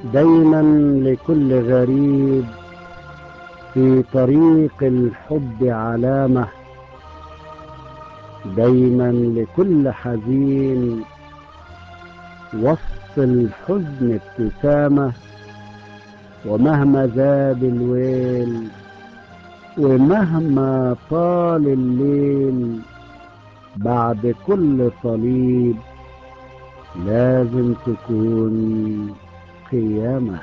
دايما لكل غريب في طريق الحب علامة دايما لكل حزين وسط الحزن ابتسامة ومهما زاد الويل ومهما طال الليل بعد كل صليب لازم تكون قيامة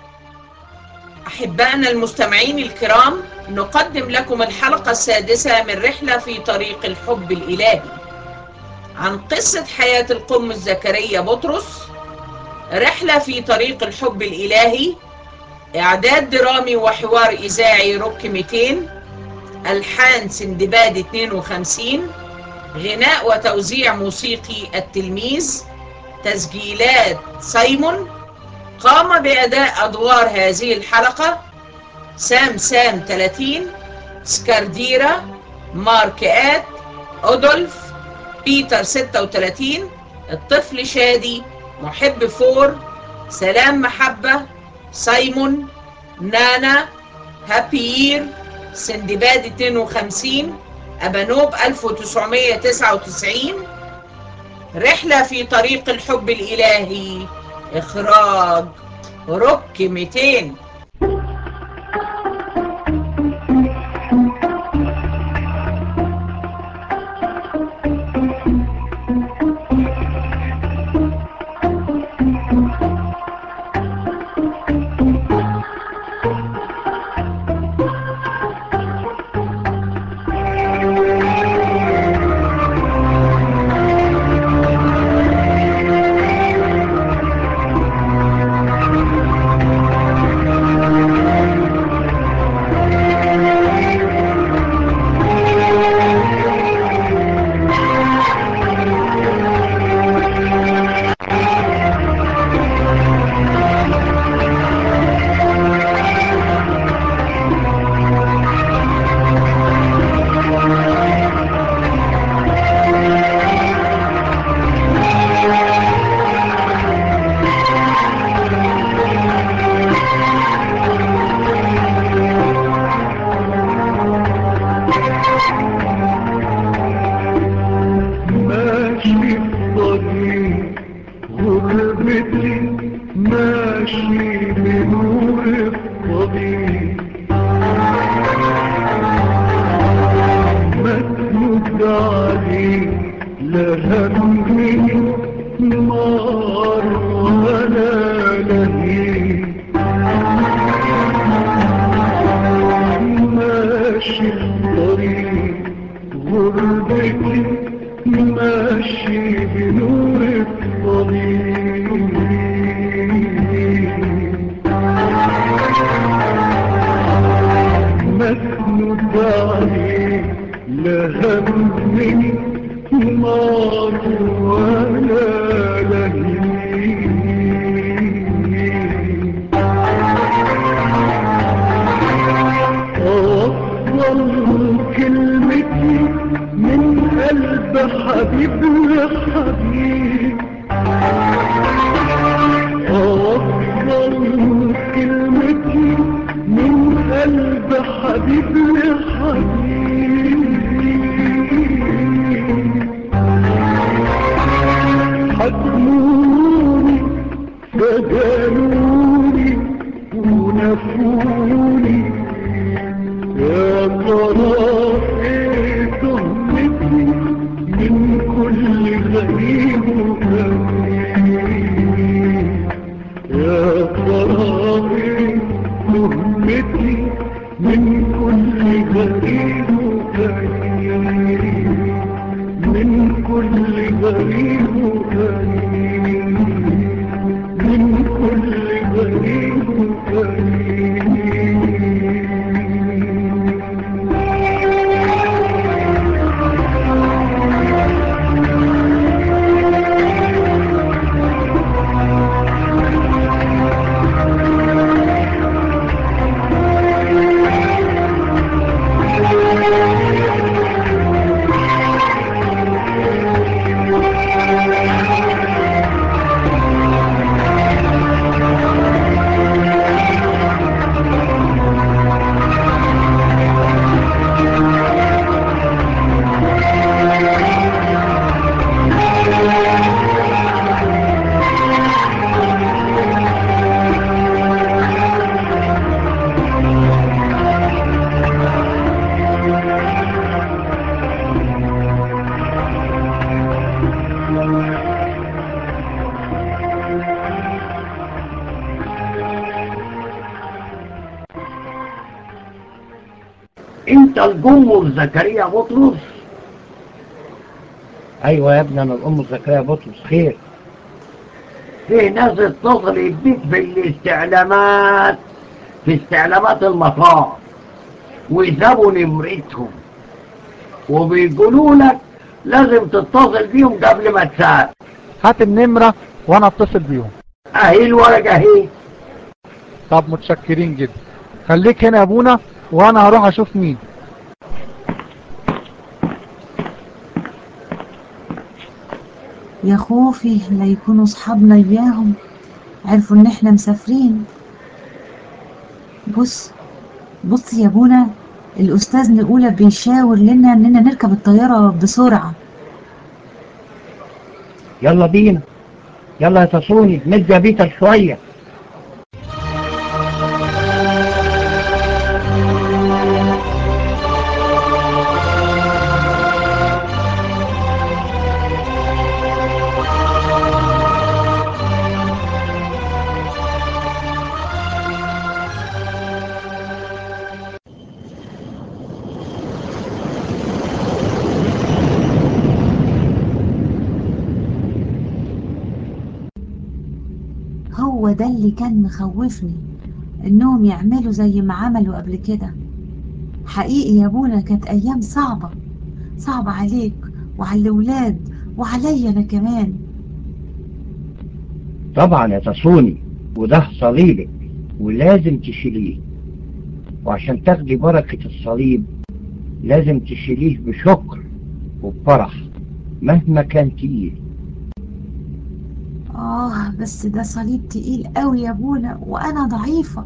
أحبائنا المستمعين الكرام نقدم لكم الحلقة السادسة من رحلة في طريق الحب الإلهي عن قصة حياة القم زكريا بطرس رحلة في طريق الحب الإلهي إعداد درامي وحوار إذاعي روك 200 ألحان سندباد 52 غناء وتوزيع موسيقي التلميذ تسجيلات سايمون قام بأداء أدوار هذه الحلقة سام سام 30 سكارديرا مارك آت أودولف بيتر 36 الطفل شادي محب فور سلام محبة سايمون نانا هابيير سندباد 52 أبانوب 1999 رحلة في طريق الحب الإلهي إخراج روك 200 ماشي الطريق غربتي ماشي بنور الطريق مسند عليك لا همي نار ولا لهيب ماشي الطريق غربتي ماشي بنور الطريق مسند عليك لا همي نار ولا لهيب أوصل كلمتي من قلب حبيب لحبيب أوصل كلمتي من قلب حبيب لحبيب حضنوني فجالوني ونفوني يا ترى ايه تهمتي من كل غريب وغريب يا ترى ايه تهمتي من كل غريب انت الجم زكريا بطرس ايوه يا ابني انا الام زكريا بطرس خير في ناس اتصلت بيك في الاستعلامات في استعلامات المطار وسابوا نمرتهم وبيقولوا لك لازم تتصل بيهم قبل ما تسافر هات النمرة وانا اتصل بيهم اهي الورقه اهي طب متشكرين جدا خليك هنا يا ابونا وانا هروح اشوف مين يا خوفي لا يكونوا صحابنا اياهم عرفوا ان احنا مسافرين بص بص يا ابونا الاستاذ نقولة بيشاور لنا اننا نركب الطيارة بسرعة يلا بينا يلا يا تصوني مد يا بيتر شويه هو ده اللي كان مخوفني انهم يعملوا زي ما عملوا قبل كده حقيقي يا ابونا كانت ايام صعبة صعبة عليك وعلى الولاد وعليا انا كمان طبعا يا تصوني وده صليبك ولازم تشيليه وعشان تاخدي بركة الصليب لازم تشيليه بشكر وبفرح مهما كان تقيل اه بس ده صليب تقيل قوي يا ابونا وانا ضعيفة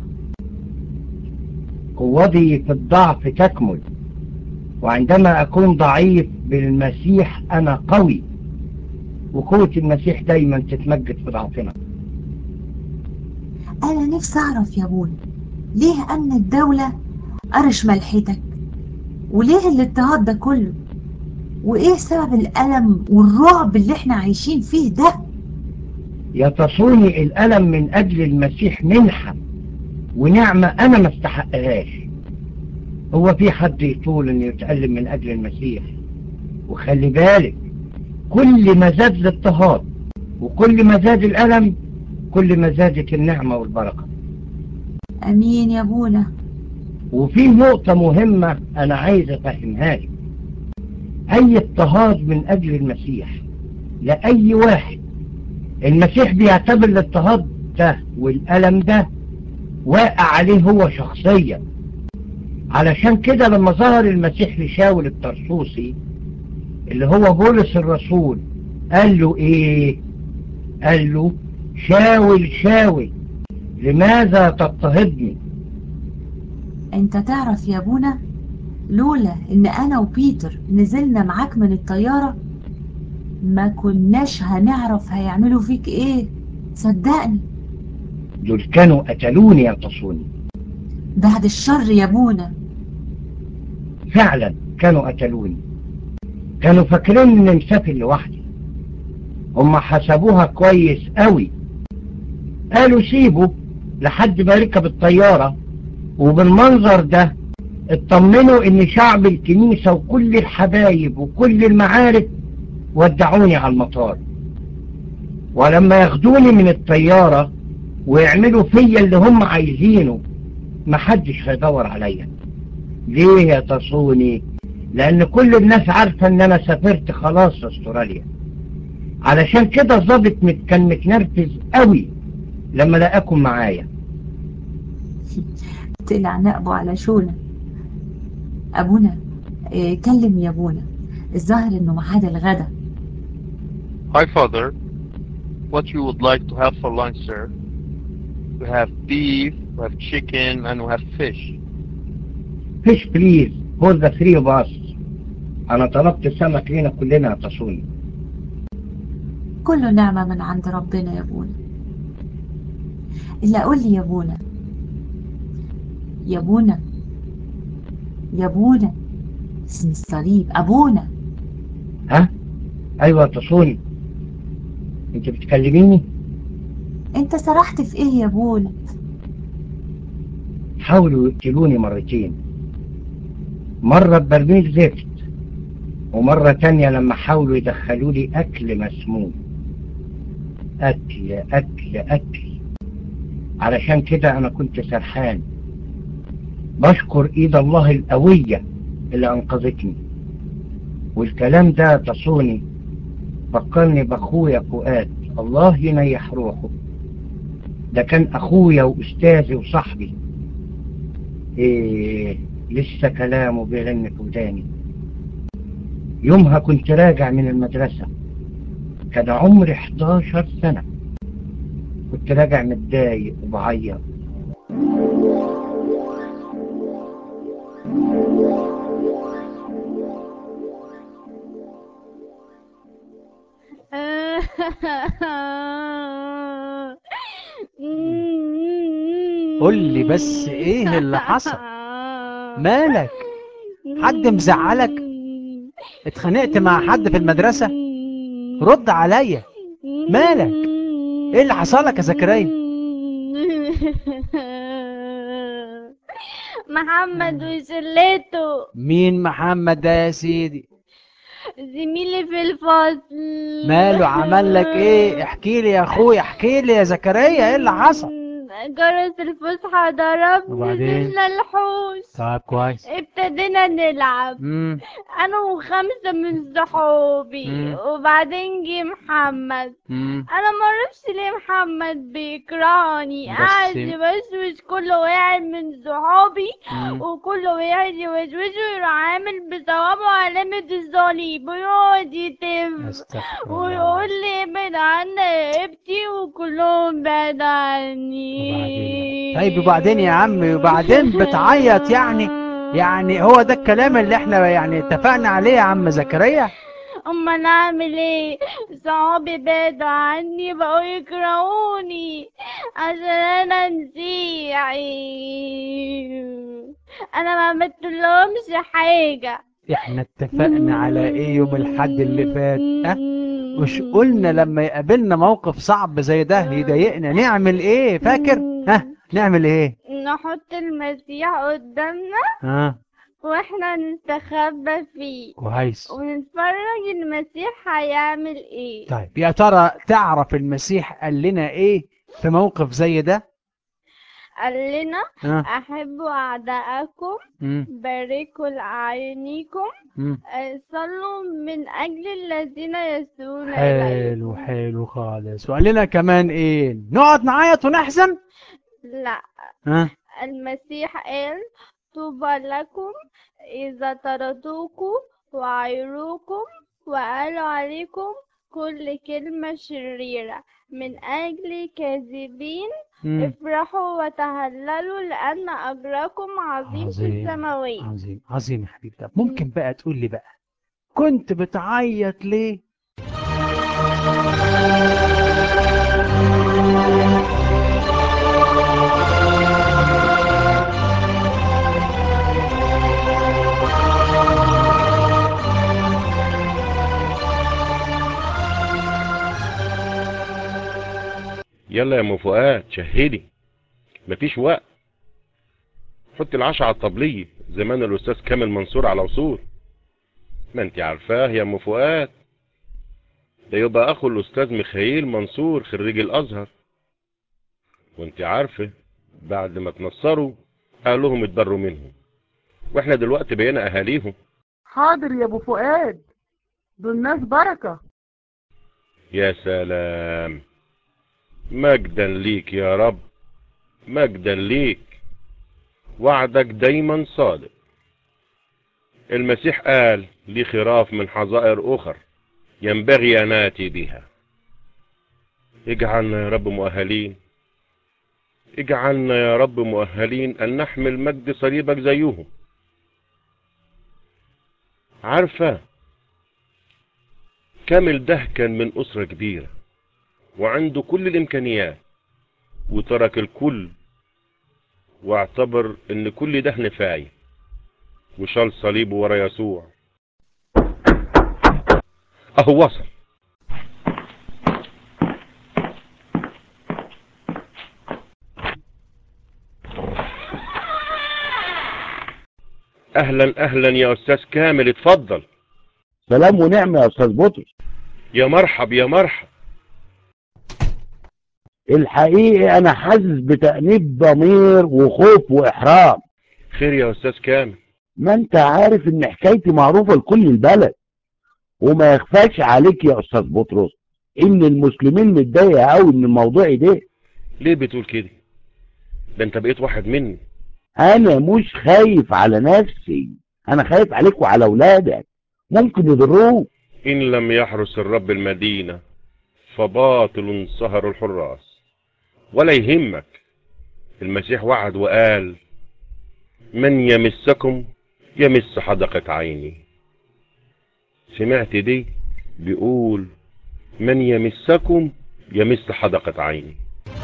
قوتي في الضعف تكمل وعندما أكون ضعيف بالمسيح أنا قوي وقوة المسيح دايما تتمجد في ضعفنا انا نفسي اعرف يا ابونا ليه امن الدولة قرش ملحتك وليه الاضطهاد ده كله وايه سبب الالم والرعب اللي احنا عايشين فيه ده يتصوني الألم من أجل المسيح منحة ونعمة أنا ما استحقهاش هو في حد يطول إنه يتألم من أجل المسيح وخلي بالك كل ما زاد الاضطهاد وكل ما زاد الألم كل ما زادت النعمة والبركة امين يا ابونا وفي نقطة مهمة أنا عايز أفهمها لك أي اضطهاد من أجل المسيح لأي واحد المسيح بيعتبر الاضطهاد ده والألم ده واقع عليه هو شخصيا علشان كده لما ظهر المسيح لشاول الطرسوسي اللي هو بولس الرسول قال له ايه قال له شاول شاول لماذا تضطهدني انت تعرف يا ابونا لولا ان انا وبيتر نزلنا معاك من الطيارة ما كناش هنعرف هيعملوا فيك ايه صدقني دول كانوا قتلوني يا تصوني بعد الشر يا ابونا فعلا كانوا قتلوني كانوا فاكرين اني مسافر لوحدي هم حسبوها كويس قوي قالوا سيبه لحد ما ركب الطيارة وبالمنظر ده اطمنوا ان شعب الكنيسة وكل الحبايب وكل المعارف ودعوني على المطار ولما ياخدوني من الطيارة ويعملوا فيا اللي هم عايزينه محدش هيدور عليا ليه يا تصوني لان كل الناس عارفة ان انا سافرت خلاص استراليا علشان كده الظابط مت- كان متنرفز قوي لما لقاكم معايا طلع نقبه على شونا ابونا إيه كلم يا ابونا الظاهر انه ميعاد الغدا Hi, Father. What you would like to have for lunch, sir? We have beef, we have chicken, and we have fish. فيش بليز فور ذا ثري اوف اس انا طلبت السمك لينا كلنا يا تصوني كله نعمة من عند ربنا يا ابونا إلا قول لي يا ابونا يا ابونا يا ابونا اسم الصليب ابونا ها ايوه يا تصوني انت بتكلميني انت سرحت في ايه يا ابونا حاولوا يقتلوني مرتين مرة ببرميل زفت ومرة تانية لما حاولوا يدخلوا لي أكل مسموم أكل أكل أكل علشان كده أنا كنت سرحان بشكر إيد الله القوية اللي أنقذتني والكلام ده تصوني فكرني بأخويا فؤاد الله ينيح روحه ده كان أخويا وأستاذي وصاحبي إيه لسه كلامه بيغني في وداني يومها كنت راجع من المدرسة كان عمري 11 سنة كنت راجع متضايق وبعيط قول لي بس ايه اللي حصل مالك حد مزعلك اتخانقت مع حد في المدرسة رد عليا مالك ايه اللي حصل لك يا زكريا محمد وشلته مين محمد ده يا سيدي زميلي في الفصل ماله عمل لك ايه احكي لي يا اخويا احكي لي يا زكريا ايه اللي حصل جرس الفسحة ضرب وبعدين؟ نزلنا الحوش طب كويس ابتدينا نلعب امم انا وخمسة من صحابي مم. وبعدين جه محمد امم انا معرفش ليه محمد بيكرهني بس- قاعد يوشوش كل واحد من صحابي مم. وكل واحد يوشوشه يروح عامل بصوابعه علامة الصليب ويقعد يتم استغفر الله ويقول لي ابعد عنا يا ابتي وكلهم بعد عني وبعدين طيب وبعدين يا عم وبعدين بتعيط يعني يعني هو ده الكلام اللي احنا يعني اتفقنا عليه يا عم زكريا اما نعمل ايه صحابي بعدوا عني بقوا يكرهوني عشان انا نسيعي انا ما عملتلهمش حاجة احنا اتفقنا على ايه يوم الحد اللي فات ها مش قلنا لما يقابلنا موقف صعب زي ده يضايقنا نعمل ايه فاكر ها نعمل ايه نحط المسيح قدامنا ها واحنا نستخبى فيه كويس ونتفرج المسيح هيعمل ايه طيب يا ترى تعرف المسيح قال لنا ايه في موقف زي ده قال لنا ها احبوا اعداءكم مم. باركوا لأعينكم مم. صلوا من أجل الذين يسوون حلو إليكم حلو خالص وقال لنا كمان ايه نقعد نعيط ونحزن لا ها المسيح قال طوبى لكم إذا طردوكم وعيروكم وقالوا عليكم كل كلمة شريرة من أجل كاذبين مم. افرحوا وتهللوا لأن أجركم عظيم في عظيم السماوات عظيم عظيم يا حبيبي طب ممكن بقى تقول لي بقى كنت بتعيط ليه يلا يا ام فؤاد شهدي مفيش وقت حط العشاء على الطبلية زمان الاستاذ كامل منصور على وصول ما انت عارفاه يا ام فؤاد ده يبقى اخو الاستاذ ميخائيل منصور خريج الازهر وانت عارفه بعد ما تنصروا اهلهم اتبروا منهم واحنا دلوقتي بقينا اهاليهم حاضر يا ابو فؤاد دول ناس بركة يا سلام مجدا ليك يا رب مجدا ليك وعدك دايما صادق المسيح قال لي خراف من حظائر أخر ينبغي أن آتي بها اجعلنا يا رب مؤهلين اجعلنا يا رب مؤهلين أن نحمل مجد صليبك زيهم عارفة كامل ده كان من أسرة كبيرة وعنده كل الإمكانيات وترك الكل واعتبر ان كل ده نفاية وشال صليبه ورا يسوع اهو وصل اهلا اهلا يا استاذ كامل اتفضل سلام ونعمة يا أستاذ بطرس يا مرحب يا مرحب الحقيقة أنا حاسس بتأنيب ضمير وخوف وإحراج خير يا استاذ كامل ما أنت عارف إن حكايتي معروفة لكل البلد وما يخفاش عليك يا أستاذ بطرس إن المسلمين متضايقة أوي من الموضوع ده ليه بتقول كده ده انت بقيت واحد مني أنا مش خايف على نفسي أنا خايف عليك وعلى أولادك ممكن يضروك ان لم يحرس الرب المدينة فباطل سهر الحراس ولا يهمك المسيح وعد وقال من يمسكم يمس حدقة عيني سمعت دي بيقول من يمسكم يمس حدقة عيني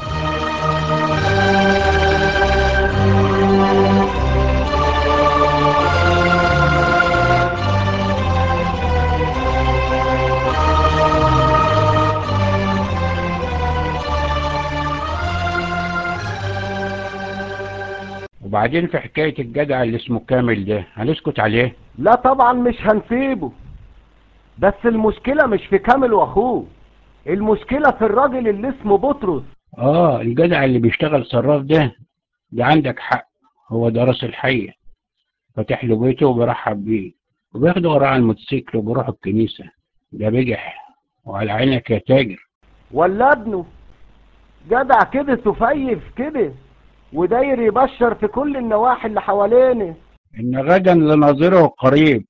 وبعدين في حكاية الجدع اللي اسمه كامل ده هنسكت عليه لا طبعا مش هنسيبه بس المشكلة مش في كامل واخوه المشكلة في الراجل اللي اسمه بطرس اه الجدع اللي بيشتغل صراف ده ده عندك حق هو ده راس الحية فاتح له بيته وبرحب بيه وبياخده وراه على الموتوسيكل وبيروح الكنيسة ده بجح وعلى عينك يا تاجر ولا ابنه جدع كده سفيف كده وداير يبشر في كل النواحي اللي حوالينا إن غدا لناظره قريب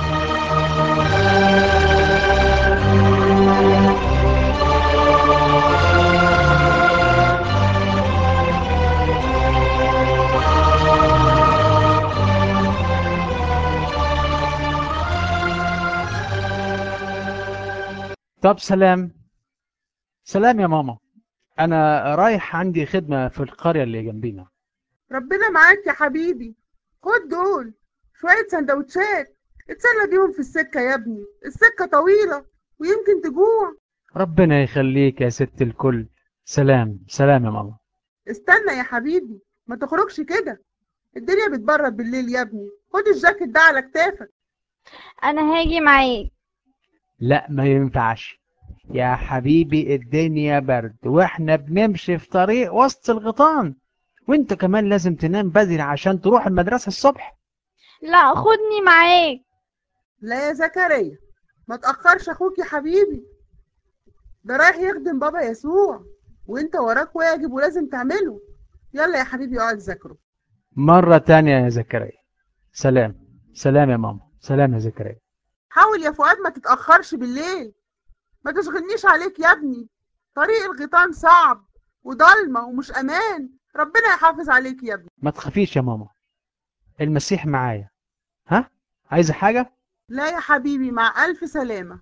طب سلام سلام يا ماما انا رايح عندي خدمة في القرية اللي جنبينا ربنا معاك يا حبيبي خد دول شوية سندوتشات اتسلى بيهم في السكة يا ابني السكة طويلة ويمكن تجوع ربنا يخليك يا ست الكل سلام سلام يا ماما استنى يا حبيبي ما تخرجش كده الدنيا بتبرد بالليل يا ابني خد الجاكيت ده على كتافك انا هاجي معاك لا ما ينفعش يا حبيبي الدنيا برد واحنا بنمشي في طريق وسط الغيطان وانت كمان لازم تنام بدري عشان تروح المدرسة الصبح لا خدني معاك لا يا زكريا ما تأخرش اخوك يا حبيبي ده رايح يخدم بابا يسوع وانت وراك واجب ولازم تعمله يلا يا حبيبي اقعد ذاكره مرة تانية يا زكريا سلام سلام يا ماما سلام يا زكريا حاول يا فؤاد ما تتأخرش بالليل ما تشغلنيش عليك يا ابني طريق الغيطان صعب وضلمة ومش أمان ربنا يحافظ عليك يا ابني ما تخافيش يا ماما المسيح معايا ها عايزة حاجة لا يا حبيبي مع ألف سلامة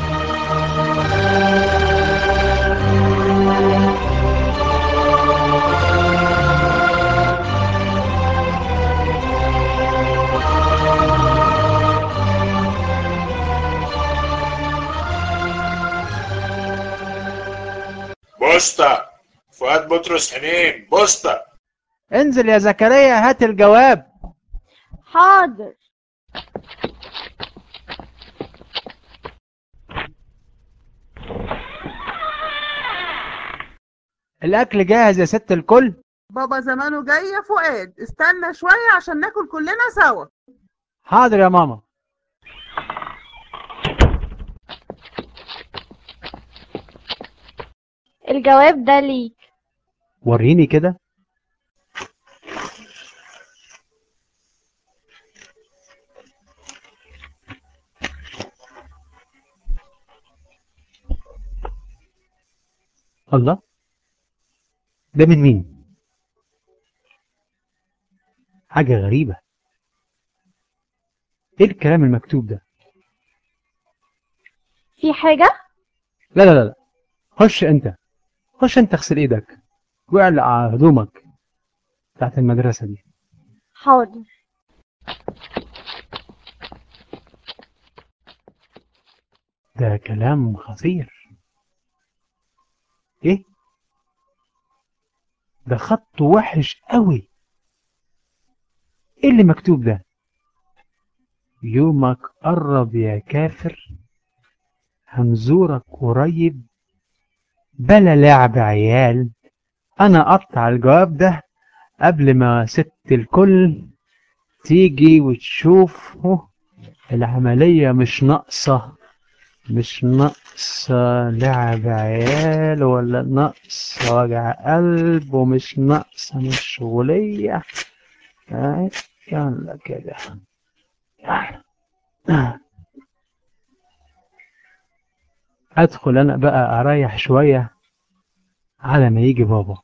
بوسطة فؤاد بطرس حنين بوسطة انزل يا زكريا هات الجواب حاضر الاكل جاهز يا ست الكل بابا زمانه جاي يا فؤاد استنى شوية عشان ناكل كلنا سوا حاضر يا ماما الجواب ده ليك وريني كده الله ده من مين حاجة غريبة ايه الكلام المكتوب ده في حاجة لا لا لا لا خش انت خش انت اغسل ايدك واقلع هدومك بتاعت المدرسة دي حاضر ده كلام خطير ايه ده خط وحش قوي ايه اللي مكتوب ده يومك قرب يا كافر هنزورك قريب بلا لعب عيال انا اقطع الجواب ده قبل ما ست الكل تيجي وتشوفه العملية مش ناقصة مش ناقصة لعب عيال ولا ناقصة وجع قلب ومش ناقصة مشغولية آه، يلا كده ادخل انا بقى اريح شوية على ما يجي بابا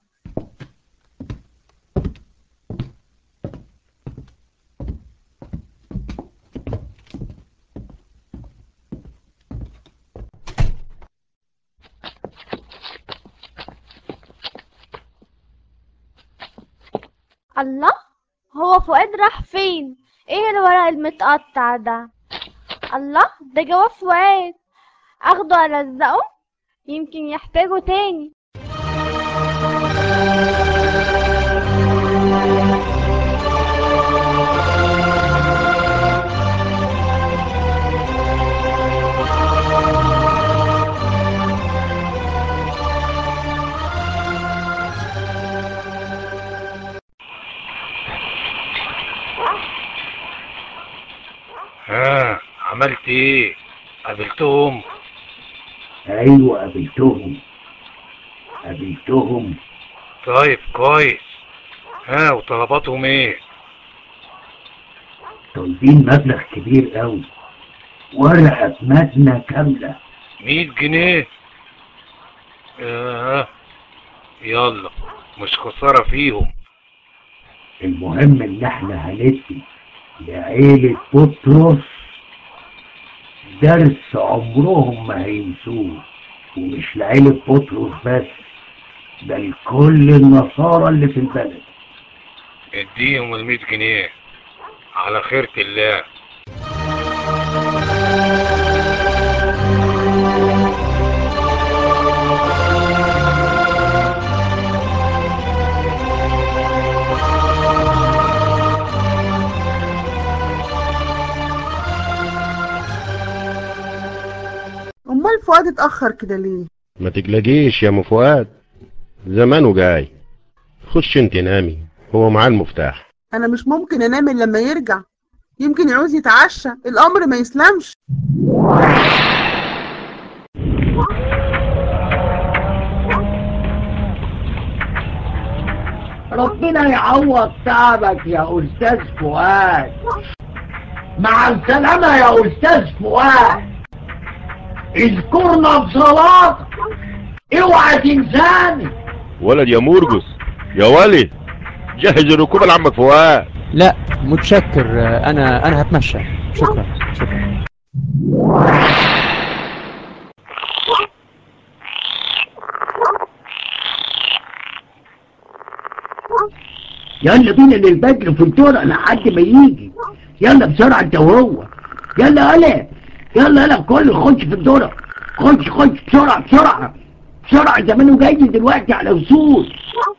الله هو فؤاد راح فين ايه الورق المتقطع ده الله ده جواب فؤاد اخده الزقه يمكن يحتاجه تاني ها عملت ايه قابلتهم ايوه قابلتهم قابلتهم طيب كويس ها وطلباتهم ايه طالبين مبلغ كبير قوي ورقة مبنى كاملة 100 جنيه آه. يلا مش خسارة فيهم المهم ان احنا هندي لعيلة بطرس درس عمرهم ما هينسوه ومش لعيلة بطرس بس ده لكل النصارى اللي في البلد اديهم ال 100 جنيه على خيرة الله امال فؤاد اتاخر كده ليه ما تقلقيش يا ام فؤاد زمانه جاي خش انت نامي هو معاه المفتاح انا مش ممكن انام إلا لما يرجع يمكن يعوز يتعشى الامر ما يسلمش ربنا يعوض تعبك يا استاذ فؤاد مع السلامة يا استاذ فؤاد اذكرنا بصلاتك اوعى تنساني ولد يا مرجس يا ولد جهز الركوب لعمك فؤاد لا متشكر انا انا هتمشى شكرا شكرا يلا بينا للبدر في الطرق لحد ما يجي يلا بسرعة انت وهو يلا يلا يلا يلا كل خش في الطرق خش خش بسرعة بسرعة بسرعة زمانه جاي دلوقتي على وصول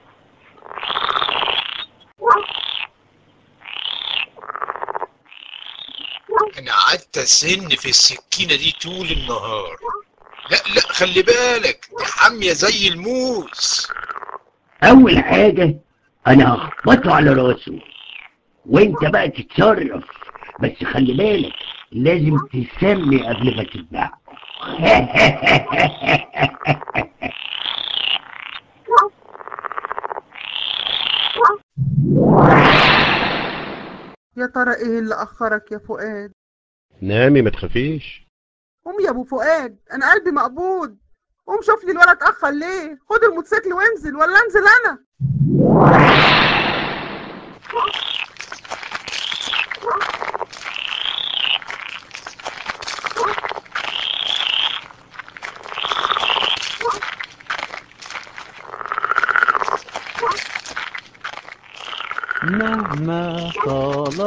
انا قعدت اسن في السكينه دي طول النهار لا لا خلي بالك دي حاميه زي الموس اول حاجة انا هخبطه على راسه وانت بقى تتصرف بس خلي بالك لازم تسمي قبل ما تذبحه يا ترى ايه اللي اخرك يا فؤاد نامي ما تخافيش قوم يا ابو فؤاد انا قلبي مقبوض قوم شوف لي الولد اتاخر ليه خد الموتوسيكل وانزل ولا انزل انا مهما طال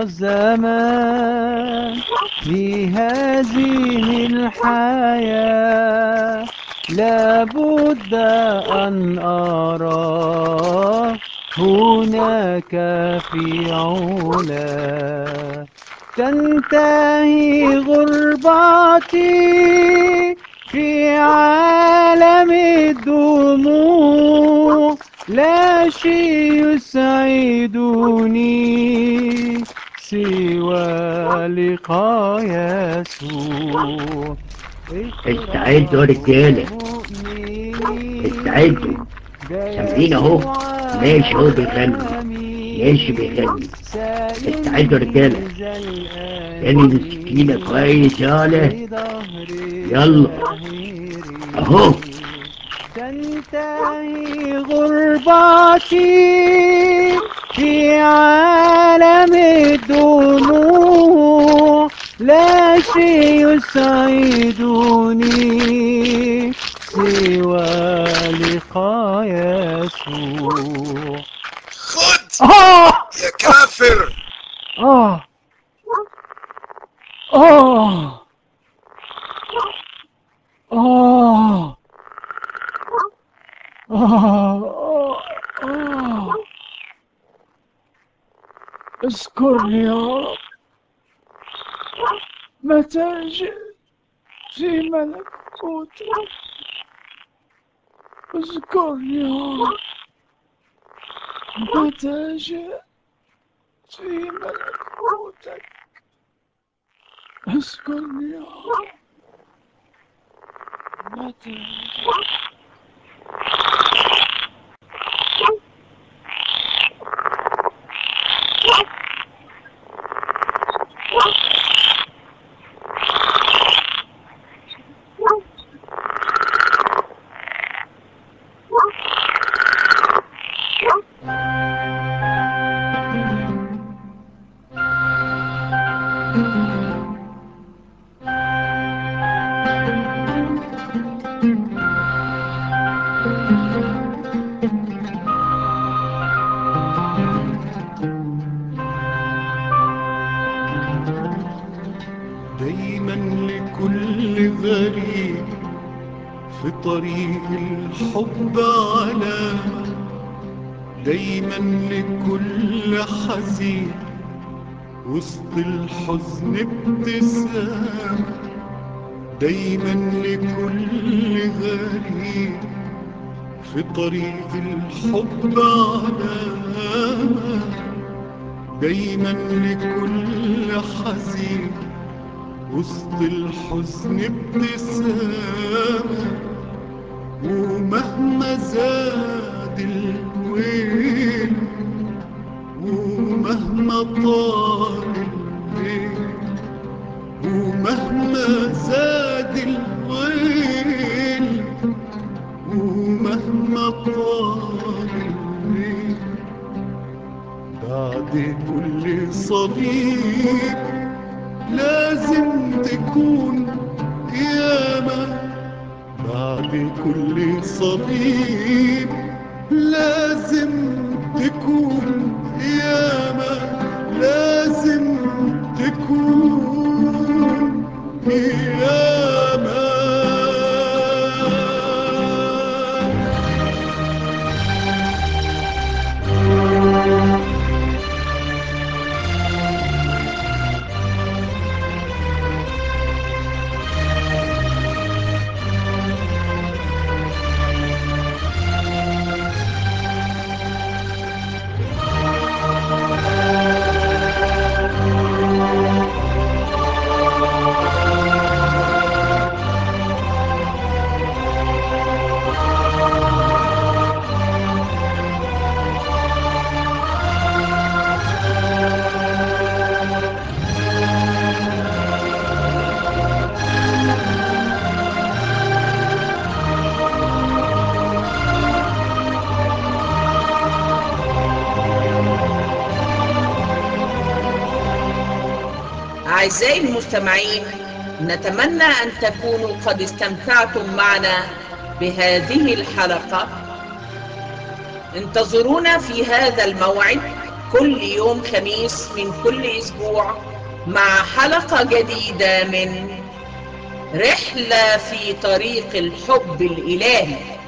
الزمان في هذه الحياة لابد أن أرى هناك في علا تنتهي غربتي في عالم الدموع لا شيء يسعدني سوى لقاء يسوع استعدوا يا رجالة استعدوا سامعين اهو ماشي اهو بيغني ماشي بيغني استعدوا يا رجالة تاني السكينة كويس يالا يلا اهو تنتهي غربتي في عالم الدموع لا شيء يسعدني سوى لقاء يسوع خد آه يا كافر آه آه آه آه آه اذكرني يا رب متى جئت في ملكوتك اذكرني يا رب متى جئت في ملكوتك اذكرني يا رب متى جئت دايما لكل غريب في طريق الحب علامة دايما لكل حزين وسط الحزن ابتسامة دايما لكل غريب في طريق الحب علامة دايما لكل حزين وسط الحزن ابتسامة ومهما زاد الويل ومهما طال الليل ومهما زاد الويل ومهما طال الليل بعد كل صليب لازم تكون قيامة بعد كل صليب لازم تكون قيامة لازم تكون قيامة أعزائي المستمعين نتمنى أن تكونوا قد استمتعتم معنا بهذه الحلقة انتظرونا في هذا الموعد كل يوم خميس من كل أسبوع مع حلقة جديدة من رحلة في طريق الحب الإلهي